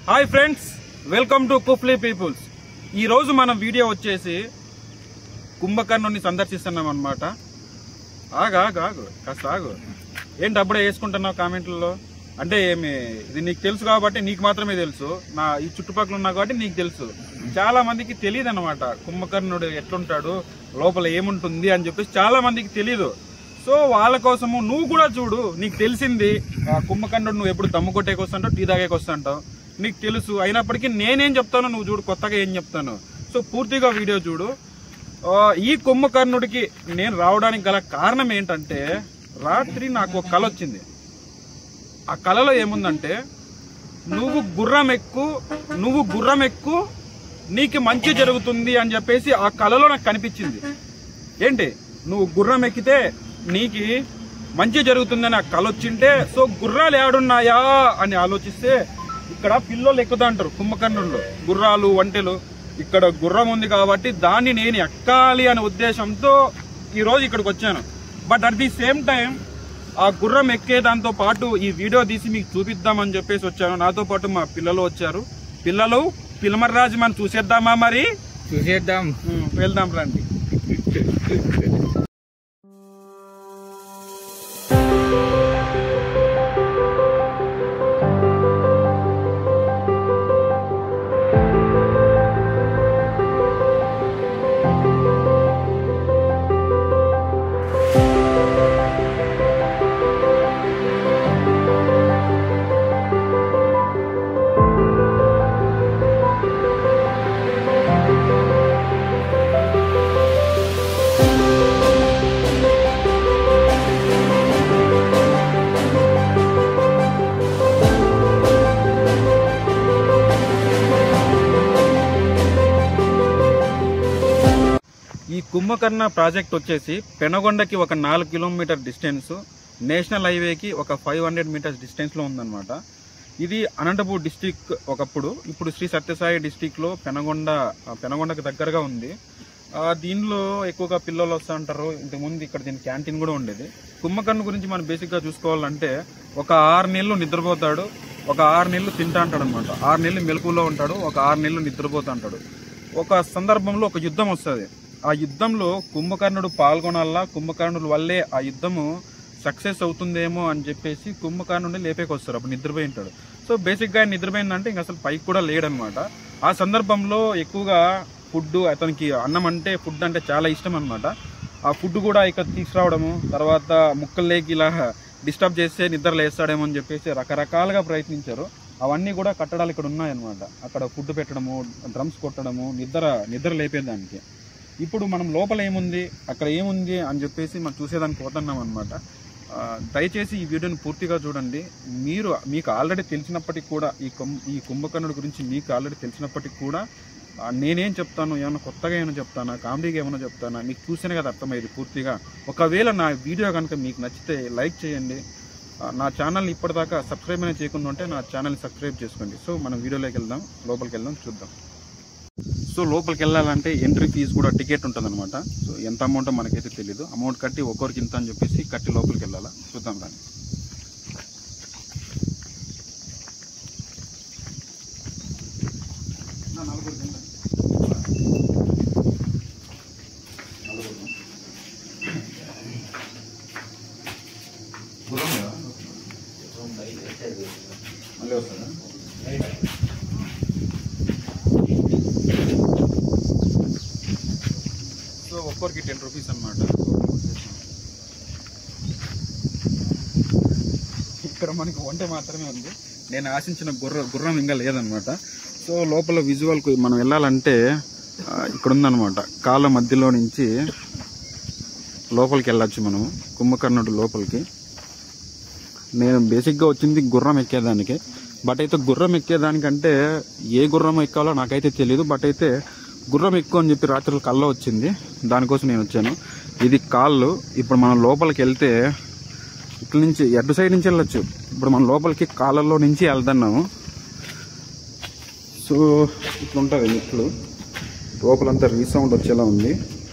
Hi friends welcome to కుఫ్లీ peoples ఈ రోజు మనం వీడియో వచ్చేసి కుంభకర్ణుని సందర్శిస్తున్నాం అనమాట ఆగు ఆగు ఆగు కాస్త ఆగు ఏంటి అప్పుడే వేసుకుంటున్నావు కామెంట్లలో అంటే ఏమి ఇది నీకు తెలుసు కాబట్టి నీకు మాత్రమే తెలుసు నా ఈ చుట్టుపక్కల ఉన్నా కాబట్టి నీకు తెలుసు చాలా మందికి తెలియదు అనమాట కుంభకర్ణుడు ఎట్లుంటాడు లోపల ఏముంటుంది అని చెప్పేసి చాలా మందికి తెలియదు సో వాళ్ళ కోసము నువ్వు కూడా చూడు నీకు తెలిసింది ఆ కుంభకర్ణుడు నువ్వు ఎప్పుడు దమ్ము కొట్టేకి వస్తాంటావు టీ తాగేకి వస్తాంటావు నీకు తెలుసు అయినప్పటికీ నేనేం చెప్తానో నువ్వు చూడు కొత్తగా ఏం చెప్తాను సో పూర్తిగా వీడియో చూడు ఆ, ఈ కుంభకర్ణుడికి నేను రావడానికి గల కారణం ఏంటంటే రాత్రి నాకు ఒక కళ వచ్చింది ఆ కళలో ఏముందంటే నువ్వు గుర్రం ఎక్కు నువ్వు గుర్రం ఎక్కు నీకు మంచి జరుగుతుంది అని చెప్పేసి ఆ కళలో నాకు కనిపించింది ఏంటి నువ్వు గుర్రం ఎక్కితే నీకి మంచి జరుగుతుందని ఆ కళ వచ్చింటే సో గుర్రాలు ఏడున్నాయా అని ఆలోచిస్తే ఇక్కడ పిల్లలు ఎక్కుతా అంటారు కుంభకర్ణుల్లో గుర్రాలు వంటెలు ఇక్కడ గుర్రం ఉంది కాబట్టి దాన్ని నేను ఎక్కాలి అనే ఉద్దేశంతో ఈ రోజు ఇక్కడికి వచ్చాను but at the same time ఆ గుర్రం ఎక్కే దాంతో పాటు ఈ వీడియో తీసి మీకు చూపిద్దామని చెప్పేసి వచ్చాను నాతో పాటు మా పిల్లలు వచ్చారు పిల్లలు పిలమర్రాజు మనం చూసేద్దామా మరి చూసేద్దాం ఉమ్, వెళ్దాం రండి ఈ కుంభకర్ణ ప్రాజెక్ట్ వచ్చేసి పెనగొండకి ఒక నాలుగు కిలోమీటర్ డిస్టెన్స్ నేషనల్ హైవేకి ఒక ఫైవ్ హండ్రెడ్ మీటర్స్ డిస్టెన్స్ లో ఉందన్నమాట ఇది అనంతపూర్ డిస్టిక్ ఒకప్పుడు ఇప్పుడు శ్రీ సత్యసాయి డిస్టిక్ లో పెనగొండ ఆ, పెనగొండకి దగ్గరగా ఉంది ఆ, దీనిలో ఎక్కువగా పిల్లలు వస్తూ ఉంటారు ఇంతకుముందు ఇక్కడ దీని క్యాంటీన్ కూడా ఉండేది కుంభకర్ణ గురించి మనం బేసిక్ గా చూసుకోవాలంటే ఒక ఆరు నెలలు నిద్రపోతాడు ఒక ఆరు నెలలు తింటా అంటాడు అనమాట ఆరు నెలలు మెలకులో ఉంటాడు ఒక ఆరు నెలలు నిద్రపోతా అంటాడు ఒక సందర్భంలో ఒక యుద్ధం వస్తుంది ఆ యుద్ధంలో కుంభకర్ణుడు పాల్గొనాలా కుంభకర్ణుడు వల్లే ఆ యుద్ధము సక్సెస్ అవుతుందేమో అని చెప్పేసి కుంభకర్ణుడిని లేపేకి వస్తారు అప్పుడు నిద్రపోయి ఉంటాడు సో బేసిక్గా ఆయన నిద్రపోయిందంటే ఇంక అసలు పైకి కూడా లేడనమాట ఆ సందర్భంలో ఎక్కువగా ఫుడ్ అతనికి అన్నం అంటే ఫుడ్ అంటే చాలా ఇష్టం అనమాట ఆ ఫుడ్ కూడా ఇక్కడ తీసుకురావడము తర్వాత ముక్కల్లోకి ఇలా డిస్టర్బ్ చేస్తే నిద్ర లేస్తాడేమో అని చెప్పేసి రకరకాలుగా ప్రయత్నించారు అవన్నీ కూడా కట్టడాలు ఇక్కడ ఉన్నాయన్నమాట అక్కడ ఫుడ్ పెట్టడము డ్రమ్స్ కొట్టడము నిద్ర నిద్ర లేపేదానికి ఇప్పుడు మనం లోపల ఏముంది అక్కడ ఏముంది అని చెప్పేసి మనం చూసేదానికి పోతున్నాం అనమాట దయచేసి ఈ వీడియోని పూర్తిగా చూడండి మీరు మీకు ఆల్రెడీ తెలిసినప్పటికి కూడా ఈ కుం ఈ కుంభకర్ణుడి గురించి మీకు ఆల్రెడీ తెలిసినప్పటికి కూడా ఆ, నేనేం చెప్తాను ఏమైనా కొత్తగా ఏమైనా చెప్తానా కామెడీగా ఏమైనా చెప్తానా మీకు చూస్తేనే కదా అర్థమయ్యేది పూర్తిగా ఒకవేళ నా వీడియో కనుక మీకు నచ్చితే లైక్ చేయండి ఆ, నా ఛానల్ని ఇప్పటిదాకా సబ్స్క్రైబ్ అనేది చేయకుండా ఉంటే నా ఛానల్ని సబ్స్క్రైబ్ చేసుకోండి సో మనం వీడియోలోకి వెళ్దాం లోపలికి వెళ్దాం చూద్దాం సో లోపలికి వెళ్ళాలంటే ఎంట్రీ ఫీజు కూడా టికెట్ ఉంటుంది అనమాట సో ఎంత అమౌంట్ మనకైతే తెలియదు అమౌంట్ కట్టి ఒక్కొరికి ఇంత అని చెప్పేసి కట్టి లోపలికి వెళ్ళాలా చూద్దాం రాని నా నలుగురు కింద. నలుగురు. గుర్రం లేదా? మళ్ళీ వస్తుందా సో ఒక్కరికి టెన్ రూపీస్ అనమాట ఇక్కడ మనకి వంట మాత్రమే ఉంది నేను ఆశించిన గుర్ర గుర్రం ఇంకా లేదనమాట సో లోపల విజువల్కు మనం వెళ్ళాలంటే ఆ, ఇక్కడ ఉందన్నమాట కాళ్ళ మధ్యలో నుంచి లోపలికి వెళ్ళొచ్చు మనము కుంభకర్ణుడు లోపలికి నేను బేసిక్గా వచ్చింది గుర్రం ఎక్కేదానికి బట్ అయితే గుర్రం ఎక్కేదానికంటే ఏ గుర్రం ఎక్కాలో నాకైతే తెలియదు బట్ అయితే గుర్రం ఎక్కువ అని చెప్పి రాత్రులు కళ్ళ వచ్చింది దానికోసం నేను వచ్చాను ఇది కాళ్ళు ఇప్పుడు మనం లోపలికి వెళ్తే ఇట్ల నుంచి ఎటు సైడ్ నుంచి వెళ్ళొచ్చు ఇప్పుడు మనం లోపలికి కాళ్ళల్లో నుంచి వెళ్తున్నాము సో ఇట్లా ఉంటుంది మెట్లు లోపలంతా రీసౌండ్ వచ్చేలా ఉంది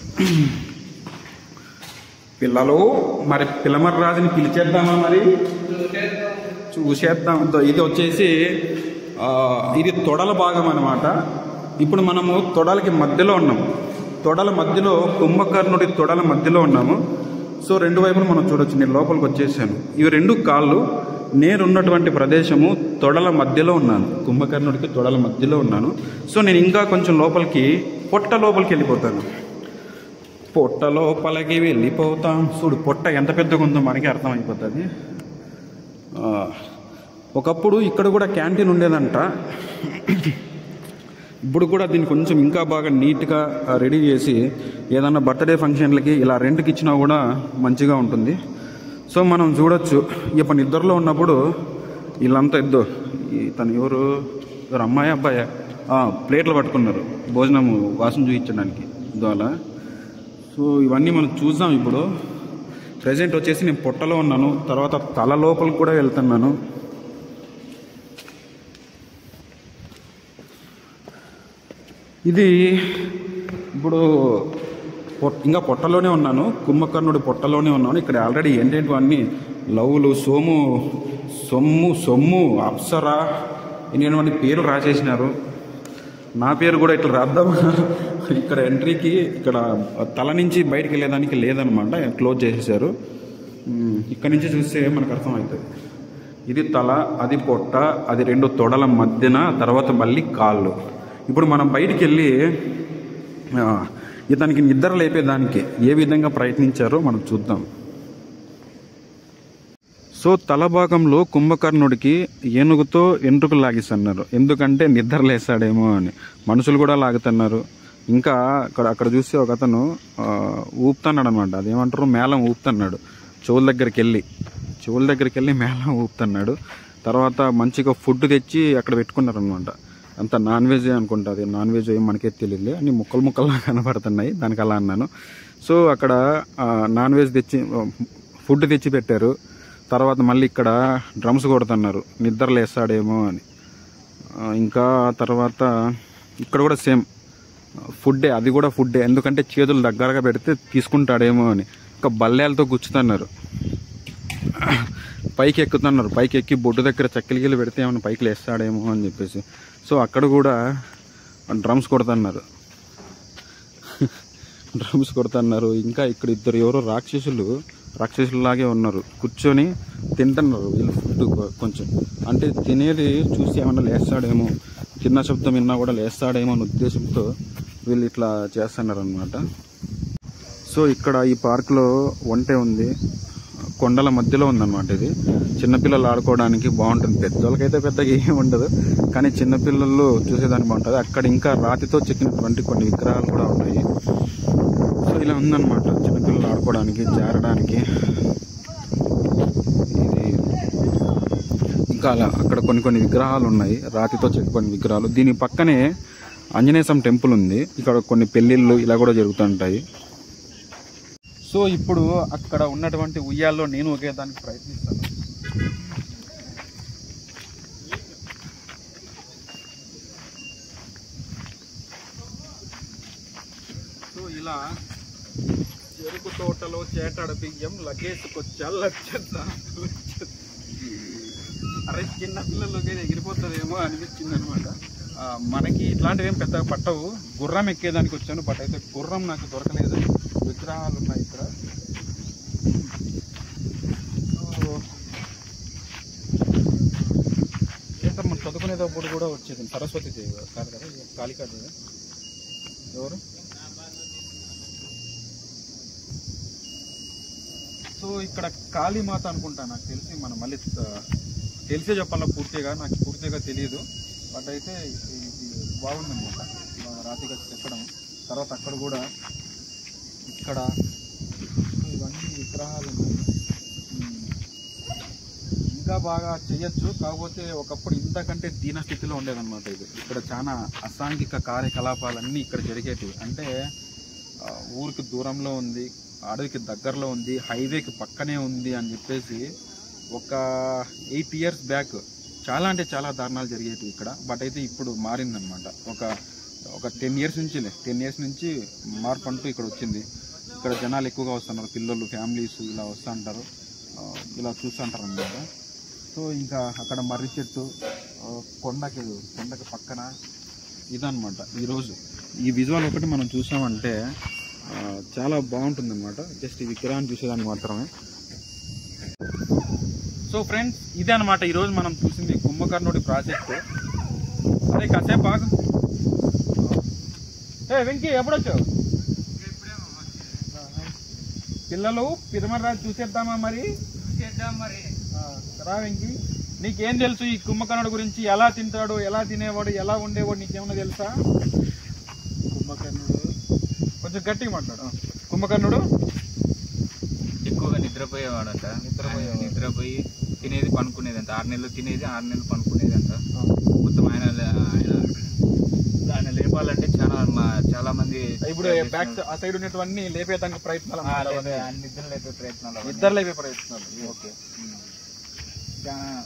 పిల్లలు మరి పిల్లమర్ రాజుని పిలిచేద్దామా మరి చూసేద్దాం దో- ఇది వచ్చేసి ఆ, ఇది తొడల భాగం అనమాట ఇప్పుడు మనము తొడలకి మధ్యలో ఉన్నాం తొడల మధ్యలో కుంభకర్ణుడి తొడల మధ్యలో ఉన్నాము సో రెండు వైపులు మనం చూడొచ్చు నేను లోపలికి వచ్చేసాను ఇవి రెండు కాళ్ళు నేనున్నటువంటి ప్రదేశము తొడల మధ్యలో ఉన్నాను కుంభకర్ణుడికి తొడల మధ్యలో ఉన్నాను సో నేను ఇంకా కొంచెం లోపలికి పొట్ట లోపలికి వెళ్ళిపోతాను పొట్ట లోపలికి వెళ్ళిపోతాం చూడు పొట్ట ఎంత పెద్దగా ఉందో మనకి అర్థమైపోతుంది ఆ, ఒకప్పుడు ఇక్కడ కూడా క్యాంటీన్ ఉండేదంట ఇప్పుడు కూడా దీన్ని కొంచెం ఇంకా బాగా నీట్గా రెడీ చేసి ఏదన్నా బర్త్డే ఫంక్షన్లకి ఇలా రెంట్కి ఇచ్చినా కూడా మంచిగా ఉంటుంది సో మనం చూడొచ్చు ఇప్పుడు నిద్రలో ఉన్నప్పుడు వీళ్ళంతా ఇద్దో తను ఎవరు ఎవరు అమ్మాయి అబ్బాయి ప్లేట్లు పట్టుకున్నారు భోజనము వాసన చూపించడానికి ఇదో సో ఇవన్నీ మనం చూద్దాం ఇప్పుడు ప్రజెంట్ వచ్చేసి నేను పొట్టలో ఉన్నాను తర్వాత తల లోపలికి కూడా వెళ్తున్నాను ఇది ఇప్పుడు పొట్- ఇంకా పొట్టలోనే ఉన్నాను కుంభకర్ణుడి పొట్టలోనే ఉన్నాను ఇక్కడ ఆల్రెడీ ఏంటంటే లవ్లు సోము సొమ్ము సొమ్ము అప్సరా ఇటువంటి పేర్లు రాసేసినారు నా పేరు కూడా ఇట్లా రాద్దామా ఇక్కడ ఎంట్రీకి ఇక్కడ తల నుంచి బయటికి వెళ్ళేదానికి లేదనమాట క్లోజ్ చేసేసారు ఉమ్, ఇక్కడ నుంచి చూస్తే మనకు అర్థమవుతుంది ఇది తల అది పొట్ట అది రెండు తొడల మధ్యన తర్వాత మళ్ళీ కాళ్ళు ఇప్పుడు మనం బయటికి వెళ్ళి ఆ, ఇతనికి నిద్ర లేపేదానికి ఏ విధంగా ప్రయత్నించారో మనం చూద్దాం సో తల భాగంలో కుంభకర్ణుడికి ఏనుగుతో ఎంట్రుకలు లాగిస్తున్నారు ఎందుకంటే నిద్ర లేస్తాడేమో అని మనుషులు కూడా లాగుతున్నారు ఇంకా అక్కడ అక్కడ చూస్తే ఒక అతను ఆ, ఊపుతున్నాడు అనమాట అదేమంటారు మేళం ఊపుతున్నాడు చెవుల దగ్గరికి వెళ్ళి చెవుల దగ్గరికి వెళ్ళి మేళం ఊపుతున్నాడు తర్వాత మంచిగా ఫుడ్ తెచ్చి అక్కడ పెట్టుకున్నారు అనమాట అంత నాన్ వెజ్ అనుకుంటా అది నాన్ వెజ్ ఏం మనకే తెలియదు అన్ని ముక్కలు ముక్కలు కనబడుతున్నాయి దానికి అలా అన్నాను సో అక్కడ ఆ, నాన్ వెజ్ తెచ్చి ఫుడ్ తెచ్చి పెట్టారు తర్వాత మళ్ళీ ఇక్కడ డ్రమ్స్ కొడుతున్నారు నిద్ర లేస్తాడేమో అని ఆ, ఇంకా తర్వాత ఇక్కడ కూడా సేమ్ ఫుడ్డే అది కూడా ఫుడ్డే ఎందుకంటే చేతులు దగ్గరగా పెడితే తీసుకుంటాడేమో అని ఇంకా బల్లేలతో గుచ్చుతున్నారు పైకి ఎక్కుతున్నారు పైకి ఎక్కి బొడ్డు దగ్గర చక్కెలగిల్లు పెడితే ఏమైనా పైకి లేస్తాడేమో అని చెప్పేసి సో అక్కడ కూడా డ్రమ్స్ కొడుతున్నారు డ్రమ్స్ కొడుతున్నారు ఇంకా ఇక్కడ ఇద్దరు ఎవరో రాక్షసులు రాక్షసులాగే ఉన్నారు కూర్చొని తింటున్నారు వీళ్ళు ఫుడ్ కొంచెం అంటే తినేది చూసి ఏమన్నా లేస్తాడేమో చిన్న శబ్దం విన్నా కూడా లేస్తాడేమో అనే ఉద్దేశంతో వీళ్ళు ఇట్లా చేస్తున్నారు అనమాట సో ఇక్కడ ఈ పార్క్లో ఒంటె ఉంది కొండల మధ్యలో ఉందన్నమాట ఇది చిన్నపిల్లలు ఆడుకోవడానికి బాగుంటుంది పెద్దవాళ్ళకైతే పెద్దగా ఏమి ఉండదు కానీ చిన్నపిల్లలు చూసేదానికి బాగుంటుంది అక్కడ ఇంకా రాతితో చెక్కినటువంటి కొన్ని విగ్రహాలు కూడా ఉన్నాయి సో ఇలా ఉందన్నమాట చిన్నపిల్లలు ఆడుకోవడానికి జారడానికి ఇది ఇంకా అలా అక్కడ కొన్ని కొన్ని విగ్రహాలు ఉన్నాయి రాతితో చెక్కి కొన్ని విగ్రహాలు దీని పక్కనే ఆంజనేయ స్వామి టెంపుల్ ఉంది ఇక్కడ కొన్ని పెళ్ళిళ్ళు ఇలా కూడా జరుగుతుంటాయి సో ఇప్పుడు అక్కడ ఉన్నటువంటి ఉయ్యాల్లో నేను ఒకే దానికి ప్రయత్నిస్తాను సో ఇలా చెరుకు తోటలో చేటాడ బియ్యం లగేసుకొచ్చా లచ్చద్ద అరే చిన్న పిల్లలకి ఎగిరిపోతుందేమో అనిపించింది అనమాట మనకి ఇట్లాంటివి ఏం పెద్దగా పట్టవు గుర్రం ఎక్కేదానికి వచ్చాను బట్ అయితే గుర్రం నాకు దొరకలేదు విగ్రహాలు ఉన్నాయి ఇక్కడ సో, ఏంటమ్మా చదువుకునేటప్పుడు కూడా వచ్చేది సరస్వతి దేవి కాదు కదా ఇది కాళికా దేవి ఎవరు సో ఇక్కడ కాళీమాత అనుకుంటా నాకు తెలిసి మనం మళ్ళీ త- తెలిసే చెప్పాలా పూర్తిగా నాకు పూర్తిగా తెలియదు బట్ అయితే ఇది బాగుందన్నమాట ఇలా రాతిగా చెక్కడం తర్వాత అక్కడ కూడా ఇక్కడ సో ఇవన్నీ విగ్రహాలు ఉన్నాయి ఉమ్. ఇంకా బాగా చేయొచ్చు కాకపోతే ఒకప్పుడు ఇంతకంటే దీన స్థితిలో ఉండేదన్నమాట ఇది ఇక్కడ చాలా అసాంఘిక కార్యకలాపాలన్నీ ఇక్కడ జరిగేటివి అంటే ఆ, ఊరికి దూరంలో ఉంది అడవికి దగ్గరలో ఉంది హైవేకి పక్కనే ఉంది అని చెప్పేసి ఒక ఎయిట్ ఇయర్స్ బ్యాక్ చాలా అంటే చాలా దారుణాలు జరిగేటివి ఇక్కడ బట్ అయితే ఇప్పుడు మారిందనమాట ఒక ఒక టెన్ ఇయర్స్ నుంచి టెన్ ఇయర్స్ నుంచి మార్పు అంటూ ఇక్కడ వచ్చింది ఇక్కడ జనాలు ఎక్కువగా వస్తున్నారు పిల్లలు ఫ్యామిలీస్ ఇలా వస్తుంటారు ఆ, ఇలా చూస్తుంటారు అనమాట సో ఇంకా అక్కడ మర్రి చెట్టు ఆ, కొండకి కొండకి పక్కన ఇదన్నమాట ఈరోజు ఈ విజువల్ ఒకటి మనం చూసామంటే ఆ, చాలా బాగుంటుంది అనమాట జస్ట్ ఈ విగ్రహాన్ని చూసేదానికి మాత్రమే సో ఫ్రెండ్స్ ఇదే అనమాట ఈరోజు మనం చూసింది కుంభకర్ణుడి ప్రాజెక్ట్ అదే కాసేపు బాగా ఏ వెంకీ ఎప్పుడొచ్చావు పిల్లలు పిరమరాజు చూసేద్దామా మరి ఆ, రా వెంకీ నీకేం తెలుసు ఈ కుంభకర్ణుడు గురించి ఎలా తింటాడు ఎలా తినేవాడు ఎలా ఉండేవాడు నీకేమన్నా తెలుసా కుంభకర్ణుడు కొంచెం గట్టిగా మాట్లాడు ఆ. కుంభకర్ణుడు ఎక్కువగా నిద్రపోయేవాడంట నిద్రపోయేవాడు. నిద్రపోయి తినేది పనుకునేదంట ఆరు నెలలు తినేది ఆరు నెలలు పనుకునేదంట ఆ. మొత్తం ఆయన ఆయన ఆయన లేపాలంటే చాలా మా చాలా మంది ఇప్పుడు బ్యాక్ ఆ సైడ్ ఉన్నటువన్నీ లేపేదానికి ప్రయత్నాలు ఆ, అన్నమాట లేపే- అవన్నీ. ఆయన నిద్ర లేపే ప్రయత్నాలు అవన్నీ. ఇద్దరు లేపే ప్రయత్నాలు ఓకే చాలా-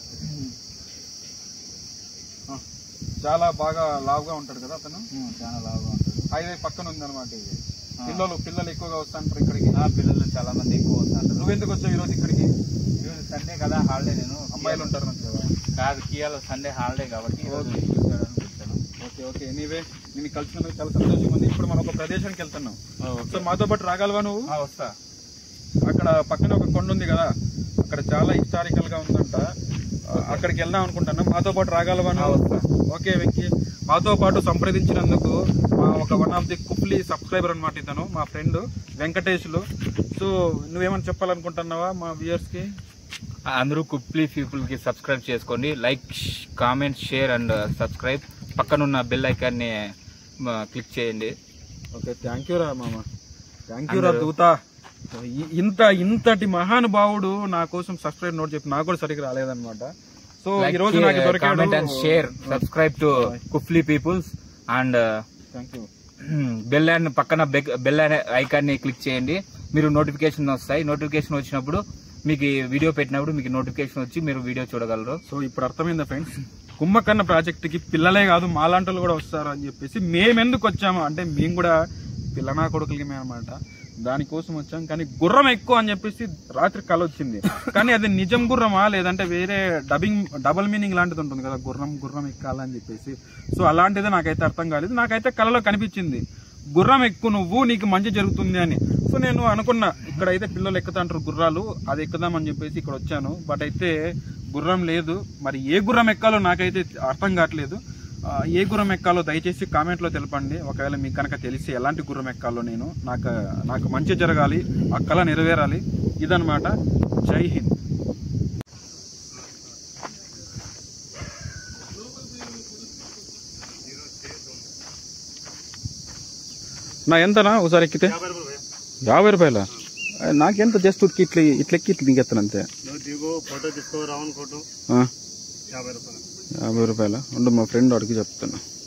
చాలా బాగా లావుగా ఉంటాడు కదా అతను ఉమ్, చాలా లావుగా ఉంటాడు హైవే పక్కన ఉంది అనమాట ఇది ఆ. పిల్లలు పిల్లలు ఎక్కువగా వస్తుంటారు ఇక్కడికి ఆ పిల్లలు చాలా మంది ఎక్కువ వస్తుంటారు నువ్వెందుకు వచ్చావు ఈరోజు ఇక్కడికి ఈరోజు సండే కదా హాలిడే నేను అమ్మాయిలు ఉంటారు మంచిగా కాదు కియాలో సండే హాలిడే కాబట్టి ఈరోజు ఓకే. చూపించడానికి వచ్చాను ఓకే ఓకే ఎనీవే నేను కలిసినందుకు చాలా సంతోషంగా ఉంది ఇప్పుడు మనం ఒక ప్రదేశానికి వెళ్తున్నాం సో మాతో పాటు రాగలవా నువ్వు ఆ, వస్తా అక్కడ పక్కన ఒక కొండ ఉంది కదా అక్కడ చాలా హిస్టారికల్ గా ఉందంట ఆ, అక్కడికి వెళ్దాం అనుకుంటున్నాం మాతో పాటు రాగలవా ఆ, నువ్వు వస్తా ఓకే వెంకీ మాతో పాటు సంప్రదించినందుకు మా ఒక వన్ ఆఫ్ ది కుప్లీ సబ్స్క్రైబర్ అనమాట ఇతను మా ఫ్రెండ్ వెంకటేష్లు సో నువ్వేమైనా చెప్పాలనుకుంటున్నావా మా వ్యూయర్స్ కి అందరూ కుప్లీ పీపుల్ కి సబ్స్క్రైబ్ చేసుకోండి like comment share and subscribe పక్కనున్న బెల్ ఐకాన్ ని క్లిక్ చేయండి ఓకే థ్యాంక్ యూ రా మామ థ్యాంక్ యూ రా అందరూ- దూత ఇ- ఇంత ఇంతటి మహానుభావుడు నా కోసం సబ్స్క్రైబ్ నోట్ చెప్పి నాకు కూడా సరిగ్గా రాలేదన్నమాట సో ఈ రోజు నాకు దొరికాడు comment and share subscribe to కుప్లీ peoples and thank you bell and పక్కన బెల్ అనే ఐకాన్ ని క్లిక్ చేయండి మీరు నోటిఫికేషన్ వస్తాయి నోటిఫికేషన్ వచ్చినప్పుడు మీకు ఈ వీడియో పెట్టినప్పుడు మీకు నోటిఫికేషన్ వచ్చి మీరు వీడియో చూడగలరు సో ఇప్పుడు అర్థమైందా ఫ్రెండ్స్ కుంభకర్ణ ప్రాజెక్ట్ కి పిల్లలే కాదు మాలాంటలు కూడా వస్తారు అని చెప్పేసి మేమెందుకు వచ్చాము అంటే మేము కూడా పిల్లనా కొడుకులకి అనమాట దానికోసం వచ్చాం కానీ గుర్రం ఎక్కువ అని చెప్పేసి రాత్రి కల వచ్చింది కానీ అది నిజం గుర్రమా లేదంటే వేరే డబింగ్ డబల్ మీనింగ్ లాంటిది ఉంటుంది కదా గుర్రం గుర్రం ఎక్కాలని చెప్పేసి సో అలాంటిది నాకైతే అర్థం కాలేదు నాకైతే కలలో కనిపించింది గుర్రం ఎక్కువ నువ్వు నీకు మంచి జరుగుతుంది అని సో నేను అనుకున్నా ఇక్కడైతే పిల్లలు ఎక్కుతాంటారు గుర్రాలు అది ఎక్కుదామని చెప్పేసి ఇక్కడ వచ్చాను బట్ అయితే గుర్రం లేదు మరి ఏ గుర్రం ఎక్కాలో నాకైతే అర్థం కావట్లేదు ఆ, ఏ గుర్రం ఎక్కాలో దయచేసి కామెంట్లో తెలపండి ఒకవేళ మీకు కనుక తెలిసి ఎలాంటి గుర్రం ఎక్కాలో నేను నాకు నాకు మంచి జరగాలి ఆ కళ నెరవేరాలి ఇదనమాట జై హింద్ నా ఎంతనా ఒకసారి ఎక్కితే యాభై రూపాయల నాకెంత జస్ట్ ఉడికి ఇట్లా ఇట్లా ఎక్కి ఇట్లా దిగెత్తాను అంతే నువ్వు దిగు ఫోటో తీసుకో రౌండ్ ఫోటో ఆ, యాభై రూపాయలు యాభై రూపాయల ఉండు మా ఫ్రెండ్ అడిగి చెప్తాను